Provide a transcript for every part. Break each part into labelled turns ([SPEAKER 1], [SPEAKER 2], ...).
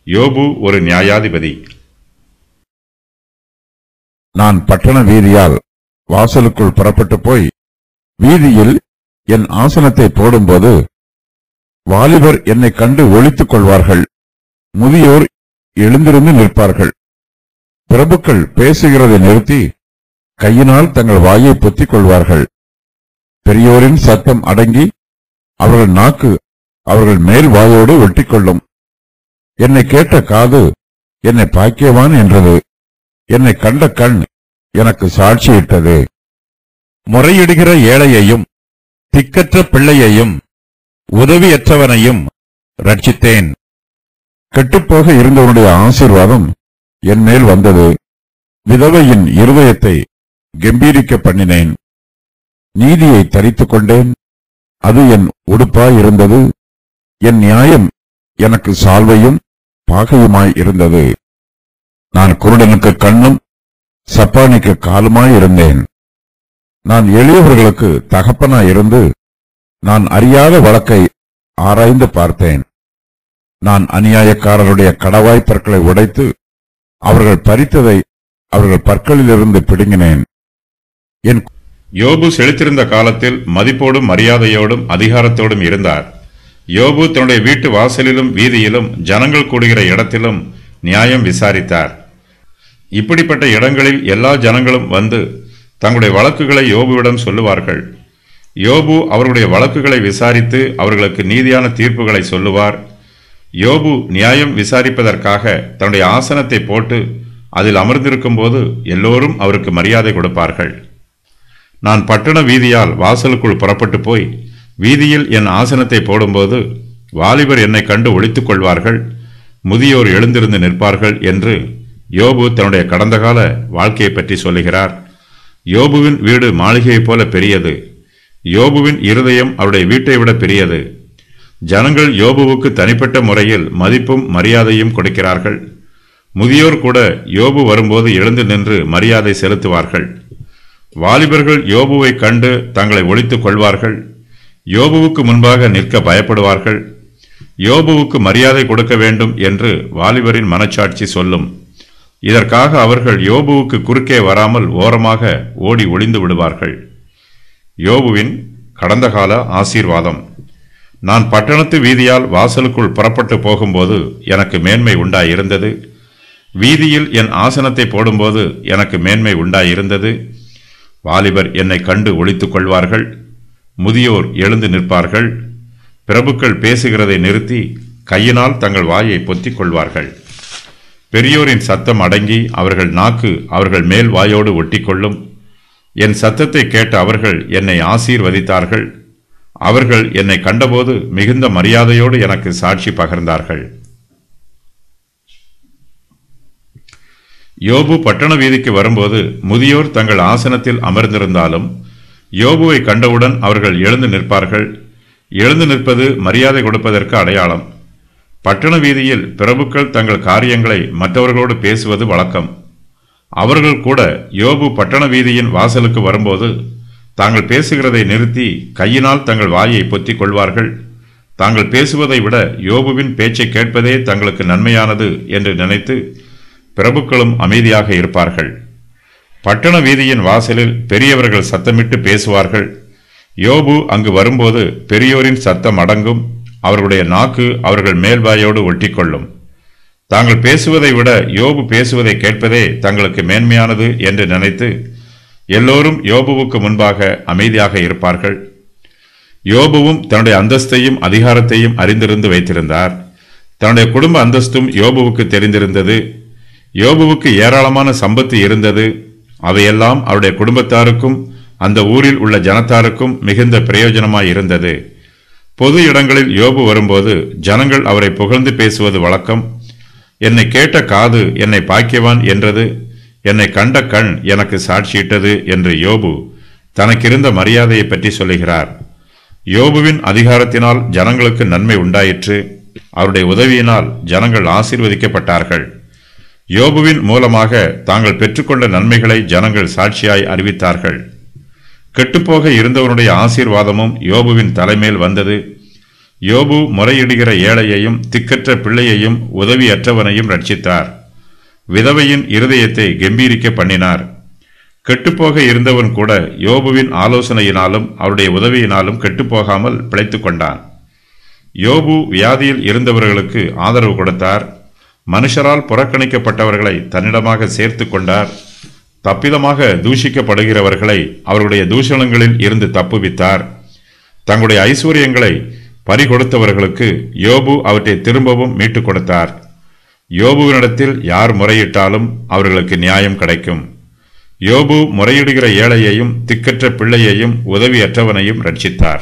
[SPEAKER 1] யோபு ஒரு நியாயாதிபதி
[SPEAKER 2] நான் பட்டண வீதியால் வாசலுக்குள் புறப்பட்டு போய் வீதியில் என் ஆசனத்தை போடும்போது வாலிபர் என்னை கண்டு ஒளித்துக் கொள்வார்கள் முதியோர் எழுந்திருந்து நிற்பார்கள் பிரபுக்கள் பேசுகிறதை நிறுத்தி கையினால் தங்கள் வாயை பொத்திக் கொள்வார்கள் பெரியோரின் சத்தம் அடங்கி அவர்கள் நாக்கு அவர்கள் மேல் வாயோடு ஒட்டிக்கொள்ளும் என்னை கேட்ட காது என்னை பாக்கியவான் என்றது என்னை கண்ட கண் எனக்கு சாட்சியிட்டது முறையிடுகிற ஏழையையும் திக்கற்ற பிள்ளையையும் உதவியற்றவனையும் ரட்சித்தேன் கெட்டுப்போக இருந்தவனுடைய ஆசீர்வாதம் என் மேல் வந்தது விதவையின் இருதயத்தை கம்பீரிக்க பண்ணினேன் நீதியை தரித்துக் கொண்டேன் அது என் உடுப்பாய் இருந்தது என் நியாயம் எனக்கு சால்வையும் பாகையுமாய் இருந்தது நான் குருடனுக்கு கண்ணும் சப்பானிக்கு காலுமாய் இருந்தேன் நான் எளியவர்களுக்கு தகப்பனாய் இருந்து நான் அறியாத வழக்கை ஆராய்ந்து பார்த்தேன் நான் அநியாயக்காரருடைய கடவாய் பற்களை உடைத்து அவர்கள் பறித்ததை அவர்கள் பற்களிலிருந்து பிடுங்கினேன் என்
[SPEAKER 1] யோபு செழித்திருந்த காலத்தில் மதிப்போடும் மரியாதையோடும் அதிகாரத்தோடும் இருந்தார் யோபு தன்னுடைய வீட்டு வாசலிலும் வீதியிலும் ஜனங்கள் கூடுகிற இடத்திலும் நியாயம் விசாரித்தார் இப்படிப்பட்ட இடங்களில் எல்லா ஜனங்களும் வந்து தங்களுடைய வழக்குகளை யோபுவிடம் சொல்லுவார்கள் யோபு அவர்களுடைய வழக்குகளை விசாரித்து அவர்களுக்கு நீதியான தீர்ப்புகளை சொல்லுவார் யோபு நியாயம் விசாரிப்பதற்காக தன்னுடைய ஆசனத்தை போட்டு அதில் அமர்ந்திருக்கும் போது எல்லோரும் அவருக்கு மரியாதை கொடுப்பார்கள் நான் பட்டண வீதியால் வாசலுக்குள் புறப்பட்டு போய் வீதியில் என் ஆசனத்தை போடும்போது வாலிபர் என்னை கண்டு ஒளித்துக் கொள்வார்கள் முதியோர் எழுந்திருந்து நிற்பார்கள் என்று யோபு தன்னுடைய கடந்த கால வாழ்க்கையை பற்றி சொல்லுகிறார் யோபுவின் வீடு மாளிகையைப் போல பெரியது யோபுவின் இருதயம் அவருடைய வீட்டை விட பெரியது ஜனங்கள் யோபுவுக்கு தனிப்பட்ட முறையில் மதிப்பும் மரியாதையும் கொடுக்கிறார்கள் முதியோர் கூட யோபு வரும்போது எழுந்து நின்று மரியாதை செலுத்துவார்கள் வாலிபர்கள் யோபுவை கண்டு தங்களை ஒழித்துக் கொள்வார்கள் யோபுவுக்கு முன்பாக நிற்க பயப்படுவார்கள் யோபுவுக்கு மரியாதை கொடுக்க வேண்டும் என்று வாலிபரின் மனச்சாட்சி சொல்லும் இதற்காக அவர்கள் யோபுவுக்கு குறுக்கே வராமல் ஓரமாக ஓடி ஒளிந்து விடுவார்கள் யோபுவின் கடந்த கால ஆசீர்வாதம் நான் பட்டணத்து வீதியால் வாசலுக்குள் புறப்பட்டு போகும்போது எனக்கு மேன்மை உண்டாயிருந்தது வீதியில் என் ஆசனத்தை போடும்போது எனக்கு மேன்மை உண்டாயிருந்தது வாலிபர் என்னை கண்டு ஒழித்துக் கொள்வார்கள் முதியோர் எழுந்து நிற்பார்கள் பிரபுக்கள் பேசுகிறதை நிறுத்தி கையினால் தங்கள் வாயை பொத்திக் கொள்வார்கள் பெரியோரின் சத்தம் அடங்கி அவர்கள் நாக்கு அவர்கள் மேல் வாயோடு ஒட்டிக்கொள்ளும் என் சத்தத்தை கேட்ட அவர்கள் என்னை ஆசீர்வதித்தார்கள் அவர்கள் என்னை கண்டபோது மிகுந்த மரியாதையோடு எனக்கு சாட்சி பகர்ந்தார்கள் யோபு பட்டண வீதிக்கு வரும்போது முதியோர் தங்கள் ஆசனத்தில் அமர்ந்திருந்தாலும் யோபுவை கண்டவுடன் அவர்கள் எழுந்து நிற்பார்கள் எழுந்து நிற்பது மரியாதை கொடுப்பதற்கு அடையாளம் பட்டண வீதியில் பிரபுக்கள் தங்கள் காரியங்களை மற்றவர்களோடு பேசுவது வழக்கம் அவர்கள் கூட யோபு பட்டண வீதியின் வாசலுக்கு வரும்போது தாங்கள் பேசுகிறதை நிறுத்தி கையினால் தங்கள் வாயை பொத்திக் கொள்வார்கள் தாங்கள் பேசுவதை விட யோபுவின் பேச்சை கேட்பதே தங்களுக்கு நன்மையானது என்று நினைத்து பிரபுக்களும் அமைதியாக இருப்பார்கள் பட்டண வீதியின் வாசலில் பெரியவர்கள் சத்தமிட்டு பேசுவார்கள் யோபு அங்கு வரும்போது பெரியோரின் சத்தம் அடங்கும் அவர்களுடைய நாக்கு அவர்கள் மேல்வாயோடு ஒட்டிக்கொள்ளும் தாங்கள் பேசுவதை விட யோபு பேசுவதை கேட்பதே தங்களுக்கு மேன்மையானது என்று நினைத்து எல்லோரும் யோபுவுக்கு முன்பாக அமைதியாக இருப்பார்கள் யோபுவும் தன்னுடைய அந்தஸ்தையும் அதிகாரத்தையும் அறிந்திருந்து வைத்திருந்தார் தன்னுடைய குடும்ப அந்தஸ்தும் யோபுவுக்கு தெரிந்திருந்தது யோபுவுக்கு ஏராளமான சம்பத்து இருந்தது அவையெல்லாம் அவருடைய குடும்பத்தாருக்கும் அந்த ஊரில் உள்ள ஜனத்தாருக்கும் மிகுந்த பிரயோஜனமாய் இருந்தது பொது இடங்களில் யோபு வரும்போது ஜனங்கள் அவரை புகழ்ந்து பேசுவது வழக்கம் என்னை கேட்ட காது என்னை பாக்கியவான் என்றது என்னை கண்ட கண் எனக்கு சாட்சியிட்டது என்று யோபு தனக்கிருந்த மரியாதையை பற்றி சொல்லுகிறார் யோபுவின் அதிகாரத்தினால் ஜனங்களுக்கு நன்மை உண்டாயிற்று அவருடைய உதவியினால் ஜனங்கள் ஆசீர்வதிக்கப்பட்டார்கள் யோபுவின் மூலமாக தாங்கள் பெற்றுக்கொண்ட நன்மைகளை ஜனங்கள் சாட்சியாய் அறிவித்தார்கள் கெட்டுப்போக இருந்தவனுடைய ஆசீர்வாதமும் யோபுவின் தலைமேல் வந்தது யோபு முறையிடுகிற ஏழையையும் திக்கற்ற பிள்ளையையும் உதவியற்றவனையும் ரட்சித்தார் விதவையின் இருதயத்தை கம்பீரிக்க பண்ணினார் கெட்டுப்போக இருந்தவன் கூட யோபுவின் ஆலோசனையினாலும் அவருடைய உதவியினாலும் கெட்டுப்போகாமல் பிழைத்துக் கொண்டான் யோபு வியாதியில் இருந்தவர்களுக்கு ஆதரவு கொடுத்தார் மனுஷரால் புறக்கணிக்கப்பட்டவர்களை தன்னிடமாக சேர்த்து கொண்டார் தப்பிதமாக தூஷிக்கப்படுகிறவர்களை அவருடைய தூஷணங்களில் இருந்து தப்புவித்தார் தங்களுடைய ஐஸ்வர்யங்களை பறிகொடுத்தவர்களுக்கு யோபு அவற்றை திரும்பவும் மீட்டுக் கொடுத்தார் யோபுவினிடத்தில் யார் முறையிட்டாலும் அவர்களுக்கு நியாயம் கிடைக்கும் யோபு முறையிடுகிற ஏழையையும் திக்கற்ற பிள்ளையையும் உதவியற்றவனையும் ரட்சித்தார்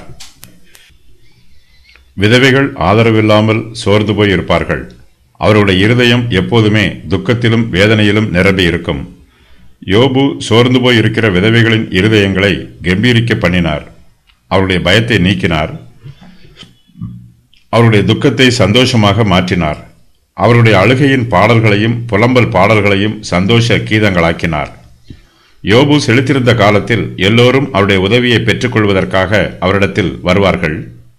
[SPEAKER 1] விதவைகள் ஆதரவில்லாமல் சோர்ந்து போய் இருப்பார்கள் அவருடைய இருதயம் எப்போதுமே துக்கத்திலும் வேதனையிலும் நிரம்பி இருக்கும் யோபு சோர்ந்து போய் இருக்கிற விதவைகளின் இருதயங்களை கம்பீரிக்க பண்ணினார் அவருடைய பயத்தை நீக்கினார் அவருடைய துக்கத்தை சந்தோஷமாக மாற்றினார் அவருடைய அழுகையின் பாடல்களையும் புலம்பல் பாடல்களையும் சந்தோஷ கீதங்களாக்கினார் யோபு செலுத்திருந்த காலத்தில் எல்லோரும் அவருடைய உதவியை பெற்றுக்கொள்வதற்காக அவரிடத்தில் வருவார்கள்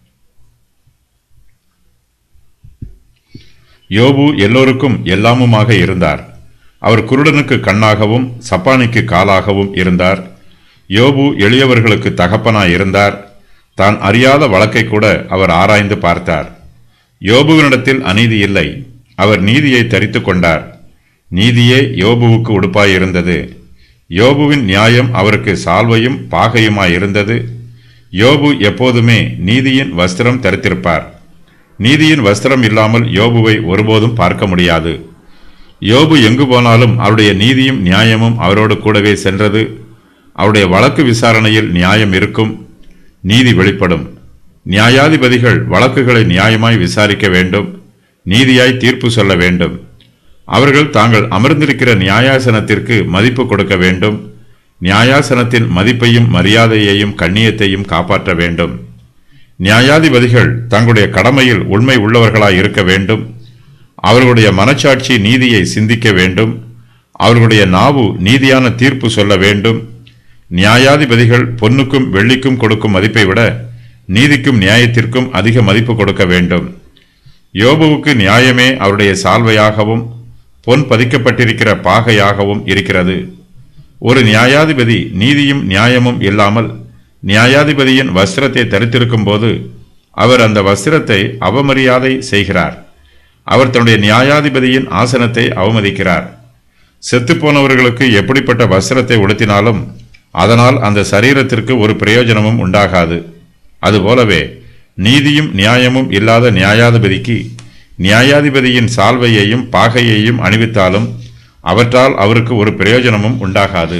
[SPEAKER 1] யோபு எல்லோருக்கும் எல்லாமுமாக இருந்தார் அவர் குருடனுக்கு கண்ணாகவும் சப்பானிக்கு காலாகவும் இருந்தார் யோபு எளியவர்களுக்கு தகப்பனாய் இருந்தார் தான் அறியாத வழக்கை கூட அவர் ஆராய்ந்து பார்த்தார் யோபுவினிடத்தில் அநீதி இல்லை அவர் நீதியை தரித்துக் கொண்டார் நீதியே யோபுவுக்கு உடுப்பாயிருந்தது யோபுவின் நியாயம் அவருக்கு சால்வையும் பாகையுமாயிருந்தது யோபு எப்போதுமே நீதியின் வஸ்திரம் தரித்திருப்பார் நீதியின் வஸ்திரம் இல்லாமல் யோபுவை ஒருபோதும் பார்க்க முடியாது யோபு எங்கு போனாலும் அவருடைய நீதியும் நியாயமும் அவரோடு கூடவே சென்றது அவருடைய வழக்கு விசாரணையில் நியாயம் இருக்கும் நீதி வெளிப்படும் நியாயாதிபதிகள் வழக்குகளை நியாயமாய் விசாரிக்க வேண்டும் நீதியாய் தீர்ப்பு சொல்ல வேண்டும் அவர்கள் தாங்கள் அமர்ந்திருக்கிற நியாயாசனத்திற்கு மதிப்பு கொடுக்க வேண்டும் நியாயாசனத்தின் மதிப்பையும் மரியாதையையும் கண்ணியத்தையும் காப்பாற்ற வேண்டும் நியாயாதிபதிகள் தங்களுடைய கடமையில் உண்மை உள்ளவர்களாய் இருக்க வேண்டும் அவர்களுடைய மனச்சாட்சி நீதியை சிந்திக்க வேண்டும் அவர்களுடைய நாவு நீதியான தீர்ப்பு சொல்ல வேண்டும் நியாயாதிபதிகள் பொன்னுக்கும் வெள்ளிக்கும் கொடுக்கும் மதிப்பை விட நீதிக்கும் நியாயத்திற்கும் அதிக மதிப்பு கொடுக்க வேண்டும் யோபுவுக்கு நியாயமே அவருடைய சால்வையாகவும் பொன் பதிக்கப்பட்டிருக்கிற பாகையாகவும் இருக்கிறது ஒரு நியாயாதிபதி நீதியும் நியாயமும் இல்லாமல் நியாயாதிபதியின் வஸ்திரத்தை தரித்திருக்கும் போது அவர் அந்த வஸ்திரத்தை அவமரியாதை செய்கிறார் அவர் தன்னுடைய நியாயாதிபதியின் ஆசனத்தை அவமதிக்கிறார் செத்துப்போனவர்களுக்கு எப்படிப்பட்ட வஸ்திரத்தை உடுத்தினாலும் அதனால் அந்த சரீரத்திற்கு ஒரு பிரயோஜனமும் உண்டாகாது அதுபோலவே நீதியும் நியாயமும் இல்லாத நியாயாதிபதிக்கு நியாயாதிபதியின் சால்வையையும் பாகையையும் அணிவித்தாலும் அவற்றால் அவருக்கு ஒரு பிரயோஜனமும் உண்டாகாது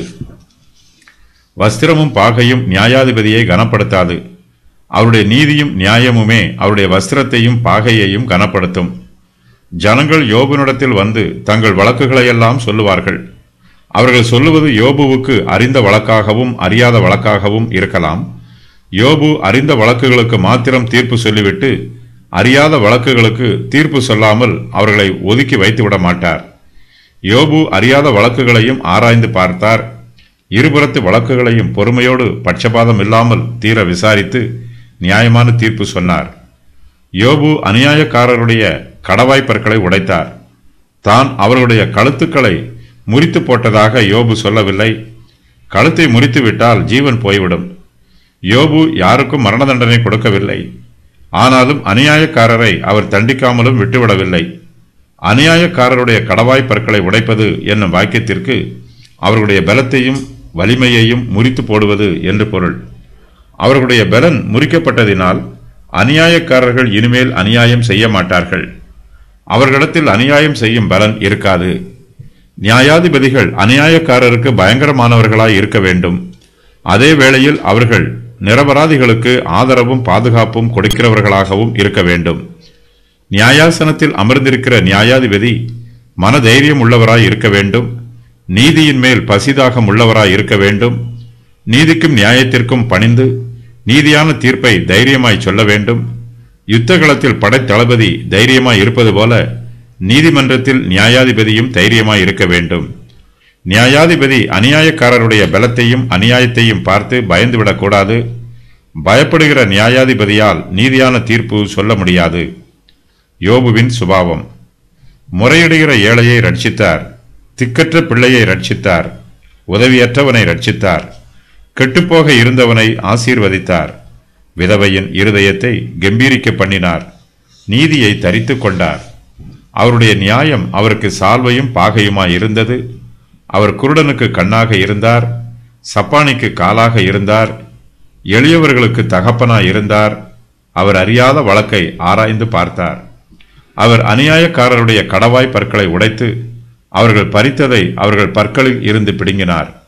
[SPEAKER 1] வஸ்திரமும் பாகையும் நியாயாதிபதியை கனப்படுத்தாது அவருடைய நீதியும் நியாயமுமே அவருடைய வஸ்திரத்தையும் பாகையையும் கனப்படுத்தும் ஜனங்கள் யோபுனிடத்தில் வந்து தங்கள் வழக்குகளையெல்லாம் சொல்லுவார்கள் அவர்கள் சொல்லுவது யோபுவுக்கு அறிந்த வழக்காகவும் அறியாத வழக்காகவும் இருக்கலாம் யோபு அறிந்த வழக்குகளுக்கு மாத்திரம் தீர்ப்பு சொல்லிவிட்டு அறியாத வழக்குகளுக்கு தீர்ப்பு சொல்லாமல் அவர்களை ஒதுக்கி வைத்துவிட மாட்டார் யோபு அறியாத வழக்குகளையும் ஆராய்ந்து பார்த்தார் இருபுறத்து வழக்குகளையும் பொறுமையோடு பட்சபாதம் இல்லாமல் தீர விசாரித்து நியாயமான தீர்ப்பு சொன்னார் யோபு அநியாயக்காரருடைய கடவாய்ப்பற்களை உடைத்தார் தான் அவர்களுடைய கழுத்துக்களை முறித்து போட்டதாக யோபு சொல்லவில்லை கழுத்தை முறித்து விட்டால் ஜீவன் போய்விடும் யோபு யாருக்கும் மரண தண்டனை கொடுக்கவில்லை ஆனாலும் அநியாயக்காரரை அவர் தண்டிக்காமலும் விட்டுவிடவில்லை அநியாயக்காரருடைய கடவாய் பற்களை உடைப்பது என்னும் வாக்கியத்திற்கு அவர்களுடைய பலத்தையும் வலிமையையும் முறித்து போடுவது என்று பொருள் அவர்களுடைய பலன் முறிக்கப்பட்டதினால் அநியாயக்காரர்கள் இனிமேல் அநியாயம் செய்ய மாட்டார்கள் அவர்களிடத்தில் அநியாயம் செய்யும் பலன் இருக்காது நியாயாதிபதிகள் அநியாயக்காரருக்கு பயங்கரமானவர்களாய் இருக்க வேண்டும் அதே வேளையில் அவர்கள் நிரபராதிகளுக்கு ஆதரவும் பாதுகாப்பும் கொடுக்கிறவர்களாகவும் இருக்க வேண்டும் நியாயாசனத்தில் அமர்ந்திருக்கிற நியாயாதிபதி மனதைரியம் உள்ளவராய் இருக்க வேண்டும் நீதியின் மேல் பசிதாகம் உள்ளவராய் இருக்க வேண்டும் நீதிக்கும் நியாயத்திற்கும் பணிந்து நீதியான தீர்ப்பை தைரியமாய் சொல்ல வேண்டும் யுத்தகளத்தில் படைத்தளபதி தைரியமாய் இருப்பது போல நீதிமன்றத்தில் நியாயாதிபதியும் தைரியமாய் இருக்க வேண்டும் நியாயாதிபதி அநியாயக்காரருடைய பலத்தையும் அநியாயத்தையும் பார்த்து பயந்துவிடக்கூடாது பயப்படுகிற நியாயாதிபதியால் நீதியான தீர்ப்பு சொல்ல முடியாது யோபுவின் சுபாவம் முறையிடுகிற ஏழையை ரட்சித்தார் திக்கற்ற பிள்ளையை ரட்சித்தார் உதவியற்றவனை ரட்சித்தார் கெட்டுப்போக இருந்தவனை ஆசீர்வதித்தார் விதவையின் இருதயத்தை கம்பீரிக்க பண்ணினார் நீதியை தரித்துக் கொண்டார் அவருடைய நியாயம் அவருக்கு சால்வையும் பாகையுமாய் இருந்தது அவர் குருடனுக்கு கண்ணாக இருந்தார் சப்பானிக்கு காலாக இருந்தார் எளியவர்களுக்கு தகப்பனாய் இருந்தார் அவர் அறியாத வழக்கை ஆராய்ந்து பார்த்தார் அவர் அநியாயக்காரருடைய கடவாய் பற்களை உடைத்து அவர்கள் பறித்ததை அவர்கள் பற்களில் இருந்து பிடுங்கினார்